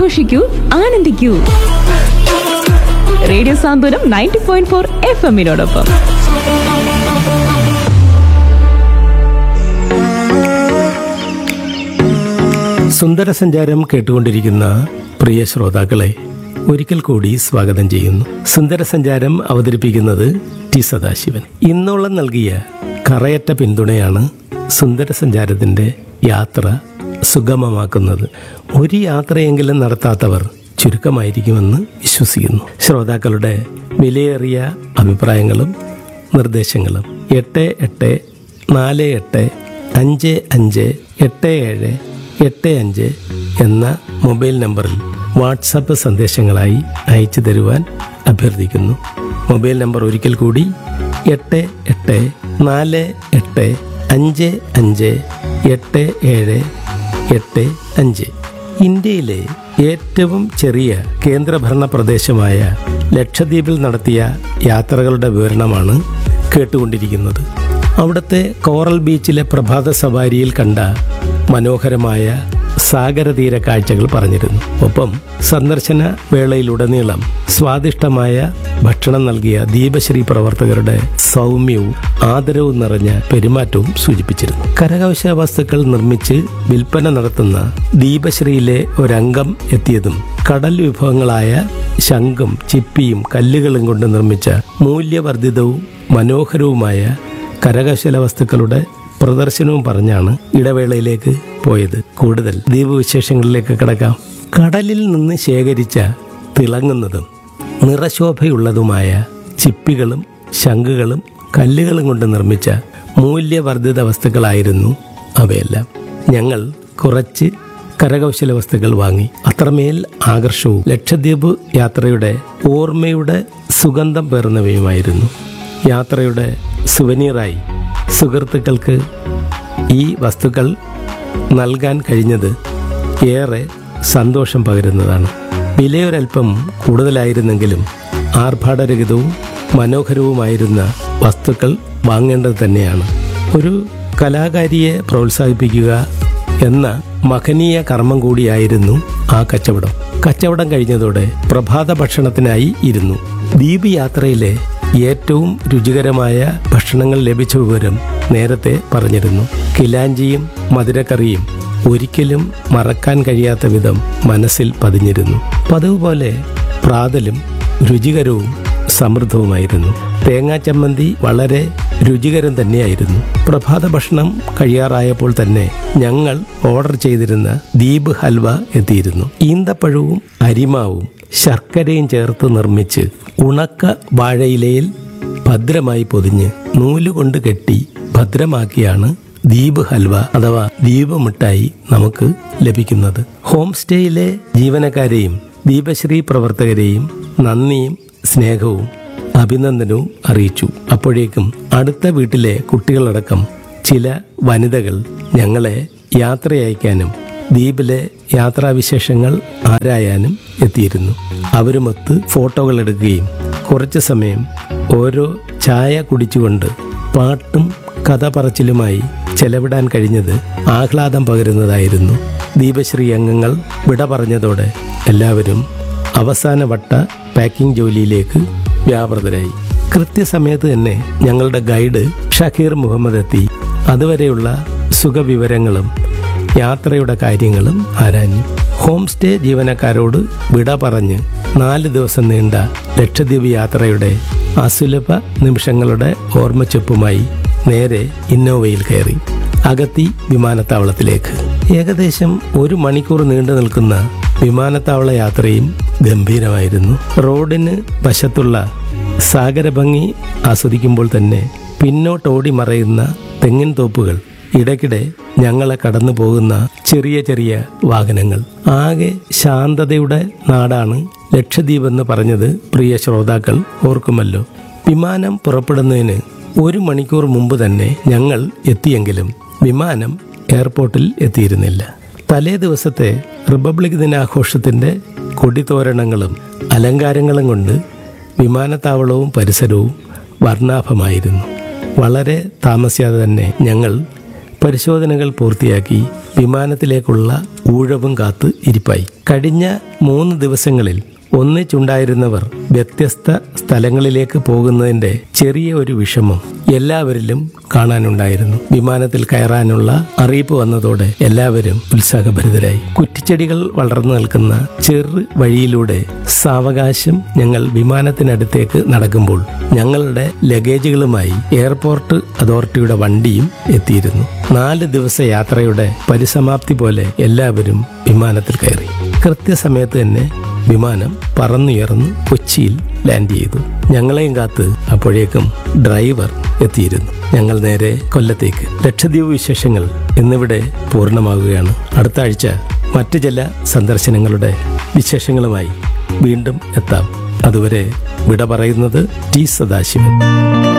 ആഘോഷിക്കൂ ആനന്ദിക്കൂ radio Santhwanam ninety point four F എമ്മിനോടൊപ്പം സുന്ദര സഞ്ചാരം കേട്ടുകൊണ്ടിരിക്കുന്ന പ്രിയ ശ്രോതാക്കളെ ഒരിക്കൽ കൂടി സ്വാഗതം ചെയ്യുന്നു സുന്ദര സഞ്ചാരം അവതരിപ്പിക്കുന്നത് ടി സദാശിവൻ ഇന്നോളം നൽകിയ കറയറ്റ പിന്തുണയാണ് സുന്ദര സഞ്ചാരത്തിന്റെ യാത്ര സുഗമമാക്കുന്നത് ഒരു യാത്രയെങ്കിലും നടത്താത്തവർ ചുരുക്കമായിരിക്കുമെന്ന് വിശ്വസിക്കുന്നു ശ്രോതാക്കളുടെ വിലയേറിയ അഭിപ്രായങ്ങളും നിർദ്ദേശങ്ങളും എട്ട് എട്ട് നാല് എട്ട് അഞ്ച് അഞ്ച് എട്ട് ഏഴ് എട്ട് അഞ്ച് എന്ന മൊബൈൽ നമ്പറിൽ വാട്സപ്പ് സന്ദേശങ്ങളായി അയച്ചു തരുവാൻ അഭ്യർത്ഥിക്കുന്നു മൊബൈൽ നമ്പർ ഒരിക്കൽ കൂടി എട്ട് എട്ട് നാല് എട്ട് അഞ്ച് അഞ്ച് എട്ട് ഏഴ് എട്ട് അഞ്ച് ഇന്ത്യയിലെ ഏറ്റവും ചെറിയ കേന്ദ്രഭരണ പ്രദേശമായ ലക്ഷദ്വീപിൽ നടത്തിയ യാത്രകളുടെ വിവരണമാണ് കേട്ടുകൊണ്ടിരിക്കുന്നത് അവിടുത്തെ കോറൽ ബീച്ചിലെ പ്രഭാത സവാരിയിൽ കണ്ട മനോഹരമായ സാഗരതീര കാഴ്ചകൾ പറഞ്ഞിരുന്നു ഒപ്പം സന്ദർശന വേളയിലുടനീളം സ്വാദിഷ്ടമായ ഭക്ഷണം നൽകിയ ദീപശ്രീ പ്രവർത്തകരുടെ സൗമ്യവും ആദരവും നിറഞ്ഞ പെരുമാറ്റവും സൂചിപ്പിച്ചിരുന്നു കരകൗശല വസ്തുക്കൾ നിർമ്മിച്ച് വിൽപ്പന നടത്തുന്ന ദീപശ്രീയിലെ ഒരംഗം എത്തിയതും കടൽ വിഭവങ്ങളായ ശംഖും ചിപ്പിയും കല്ലുകളും കൊണ്ട് നിർമ്മിച്ച മൂല്യവർദ്ധിതവും മനോഹരവുമായ കരകൗശല വസ്തുക്കളുടെ പ്രദർശനവും പറഞ്ഞാണ് ഇടവേളയിലേക്ക് പോയത് കൂടുതൽ ദ്വീപ് വിശേഷങ്ങളിലേക്ക് കിടക്കാം കടലിൽ നിന്ന് ശേഖരിച്ച തിളങ്ങുന്നതും നിറശോഭയുള്ളതുമായ ചിപ്പികളും ശംഖുകളും കല്ലുകളും കൊണ്ട് നിർമ്മിച്ച മൂല്യവർദ്ധിത വസ്തുക്കളായിരുന്നു അവയെല്ലാം ഞങ്ങൾ കുറച്ച് കരകൗശല വസ്തുക്കൾ വാങ്ങി അത്രമേൽ ആകർഷവും ലക്ഷദ്വീപ് യാത്രയുടെ ഓർമ്മയുടെ സുഗന്ധം പേർന്നവയുമായിരുന്നു യാത്രയുടെ സുവനീറായി സുഹൃത്തുക്കൾക്ക് ഈ വസ്തുക്കൾ നൽകാൻ കഴിഞ്ഞത് ഏറെ സന്തോഷം പകരുന്നതാണ് വിലയൊരൽപ്പം കൂടുതലായിരുന്നെങ്കിലും ആർഭാടരഹിതവും മനോഹരവുമായിരുന്ന വസ്തുക്കൾ വാങ്ങേണ്ടത് തന്നെയാണ് ഒരു കലാകാരിയെ പ്രോത്സാഹിപ്പിക്കുക എന്ന മഹനീയ കർമ്മം കൂടിയായിരുന്നു ആ കച്ചവടം കച്ചവടം കഴിഞ്ഞതോടെ പ്രഭാത ഭക്ഷണത്തിനായി ഇരുന്നു ദ്വീപ് യാത്രയിലെ ഏറ്റവും രുചികരമായ ഭക്ഷണങ്ങൾ ലഭിച്ച വിവരം നേരത്തെ പറഞ്ഞിരുന്നു കിലാഞ്ചിയും മധുരക്കറിയും ഒരിക്കലും മറക്കാൻ കഴിയാത്ത വിധം മനസ്സിൽ പതിഞ്ഞിരുന്നു പതിവ് പോലെ പ്രാതലും രുചികരവും സമൃദ്ധവുമായിരുന്നു തേങ്ങാ ചമ്മന്തി വളരെ രുചികരം തന്നെയായിരുന്നു പ്രഭാത ഭക്ഷണം കഴിയാറായപ്പോൾ തന്നെ ഞങ്ങൾ ഓർഡർ ചെയ്തിരുന്ന ദീപ് ഹൽവ എത്തിയിരുന്നു ഈന്തപ്പഴവും അരിമാവും ശർക്കരയും ചേർത്ത് നിർമ്മിച്ച് ഉണക്ക വാഴയിലയിൽ ഭദ്രമായി പൊതിഞ്ഞ് നൂലുകൊണ്ട് കെട്ടി ഭദ്രമാക്കിയാണ് ദ്വീപ് ഹൽവ അഥവാ ദ്വീപ് മിഠായി നമുക്ക് ലഭിക്കുന്നത് ഹോം സ്റ്റേയിലെ ജീവനക്കാരെയും ദീപശ്രീ പ്രവർത്തകരെയും നന്ദിയും സ്നേഹവും അഭിനന്ദനവും അറിയിച്ചു അപ്പോഴേക്കും അടുത്ത വീട്ടിലെ കുട്ടികളടക്കം ചില വനിതകൾ ഞങ്ങളെ യാത്രയയക്കാനും ദ്വീപിലെ യാത്രാവിശേഷങ്ങൾ ആരായാനും എത്തിയിരുന്നു അവരുമൊത്ത് ഫോട്ടോകൾ എടുക്കുകയും കുറച്ചു സമയം ഓരോ ചായ കുടിച്ചുകൊണ്ട് പാട്ടും കഥ പറച്ചിലുമായി ചെലവിടാൻ കഴിഞ്ഞത് ആഹ്ലാദം പകരുന്നതായിരുന്നു ദീപശ്രീ അംഗങ്ങൾ വിട പറഞ്ഞതോടെ എല്ലാവരും അവസാന വട്ട പാക്കിംഗ് ജോലിയിലേക്ക് വ്യാപൃതരായി കൃത്യസമയത്ത് തന്നെ ഞങ്ങളുടെ ഗൈഡ് ഷക്കീർ മുഹമ്മദ് എത്തി അതുവരെയുള്ള സുഖവിവരങ്ങളും യാത്രയുടെ കാര്യങ്ങളും ആരാഞ്ഞു ഹോം സ്റ്റേ ജീവനക്കാരോട് വിട പറഞ്ഞ് നാല് ദിവസം നീണ്ട ലക്ഷദ്വീപ് യാത്രയുടെ അസുലഭ നിമിഷങ്ങളുടെ ഓർമ്മച്ചെപ്പുമായി നേരെ ഇന്നോവയിൽ കയറി അഗത്തി വിമാനത്താവളത്തിലേക്ക് ഏകദേശം ഒരു മണിക്കൂർ നീണ്ടു നിൽക്കുന്ന വിമാനത്താവള യാത്രയും ഗംഭീരമായിരുന്നു റോഡിന് വശത്തുള്ള സാഗരഭംഗി ആസ്വദിക്കുമ്പോൾ തന്നെ പിന്നോട്ടോടി മറയുന്ന തെങ്ങിൻ തോപ്പുകൾ ഇടയ്ക്കിടെ ഞങ്ങളെ കടന്നു പോകുന്ന ചെറിയ ചെറിയ വാഹനങ്ങൾ ആകെ ശാന്തതയുടെ നാടാണ് ലക്ഷദ്വീപ് എന്ന് പറഞ്ഞത് പ്രിയ ശ്രോതാക്കൾ ഓർക്കുമല്ലോ വിമാനം പുറപ്പെടുന്നതിന് ഒരു മണിക്കൂർ മുമ്പ് തന്നെ ഞങ്ങൾ എത്തിയെങ്കിലും വിമാനം എയർപോർട്ടിൽ എത്തിയിരുന്നില്ല തലേ ദിവസത്തെ റിപ്പബ്ലിക് ദിനാഘോഷത്തിന്റെ കൊടിതോരണങ്ങളും അലങ്കാരങ്ങളും കൊണ്ട് വിമാനത്താവളവും പരിസരവും വർണ്ണാഭമായിരുന്നു വളരെ താമസിയാതെ തന്നെ ഞങ്ങൾ പരിശോധനകൾ പൂർത്തിയാക്കി വിമാനത്തിലേക്കുള്ള ഊഴവും കാത്ത് ഇരിപ്പായി കഴിഞ്ഞ മൂന്ന് ദിവസങ്ങളിൽ ഒന്നിച്ചുണ്ടായിരുന്നവർ വ്യത്യസ്ത സ്ഥലങ്ങളിലേക്ക് പോകുന്നതിന്റെ ചെറിയ ഒരു വിഷമം എല്ലാവരിലും കാണാനുണ്ടായിരുന്നു വിമാനത്തിൽ കയറാനുള്ള അറിയിപ്പ് വന്നതോടെ എല്ലാവരും ഉത്സാഹഭരിതരായി കുറ്റിച്ചെടികൾ വളർന്നു നിൽക്കുന്ന ചെറു വഴിയിലൂടെ സാവകാശം ഞങ്ങൾ വിമാനത്തിനടുത്തേക്ക് നടക്കുമ്പോൾ ഞങ്ങളുടെ ലഗേജുകളുമായി എയർപോർട്ട് അതോറിറ്റിയുടെ വണ്ടിയും എത്തിയിരുന്നു നാല് ദിവസ യാത്രയുടെ പരിസമാപ്തി പോലെ എല്ലാവരും വിമാനത്തിൽ കയറി കൃത്യസമയത്ത് തന്നെ വിമാനം പറന്നുയർന്ന് കൊച്ചിയിൽ ലാൻഡ് ചെയ്തു ഞങ്ങളെയും കാത്ത് അപ്പോഴേക്കും ഡ്രൈവർ എത്തിയിരുന്നു ഞങ്ങൾ നേരെ കൊല്ലത്തേക്ക് ലക്ഷദ്വീപ് വിശേഷങ്ങൾ ഇന്നിവിടെ പൂർണ്ണമാകുകയാണ് അടുത്ത ആഴ്ച മറ്റു ചില സന്ദർശനങ്ങളുടെ വിശേഷങ്ങളുമായി വീണ്ടും എത്താം അതുവരെ വിട പറയുന്നത് ടി സദാശിവൻ